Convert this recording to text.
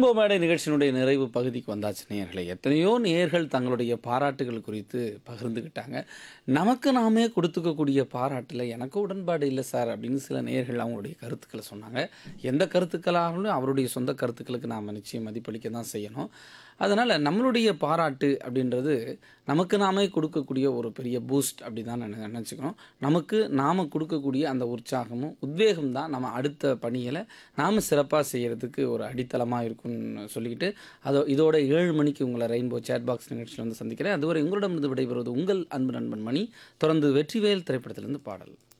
rainbow மேடை நிகழ்ச்சியினுடைய நிறைவு பகுதிக்கு வந்தாச்சு நேயர்களே எத்தனையோ நேயர்கள் தங்களுடைய பாராட்டுகள் குறித்து பகிர்ந்துக்கிட்டாங்க நமக்கு நாமே கொடுத்துக்கக்கூடிய பாராட்டில் எனக்கு உடன்பாடு இல்லை சார் அப்படின்னு சில நேயர்கள் அவங்களுடைய கருத்துக்களை சொன்னாங்க எந்த கருத்துக்களாகவும் அவருடைய சொந்த கருத்துக்களுக்கு நாம் நிச்சயம் மதிப்பளிக்க தான் செய்யணும் அதனால் நம்மளுடைய பாராட்டு அப்படின்றது நமக்கு நாமே கொடுக்கக்கூடிய ஒரு பெரிய பூஸ்ட் அப்படி தான் நான் நினச்சிக்கிறோம் நமக்கு நாம் கொடுக்கக்கூடிய அந்த உற்சாகமும் உத்வேகம் தான் நம்ம அடுத்த பணிகளை நாம் சிறப்பாக செய்கிறதுக்கு ஒரு அடித்தளமாக இருக்கும்னு சொல்லிக்கிட்டு அதோ இதோட ஏழு மணிக்கு உங்களை ரெயின்போ சேட் பாக்ஸ் நிகழ்ச்சியில் வந்து சந்திக்கிறேன் அதுவரை உங்களிடமிருந்து விடைபெறுவது உங்கள் அன்பு நண்பன் மணி தொடர்ந்து வெற்றிவேல் திரைப்படத்திலிருந்து பாடல்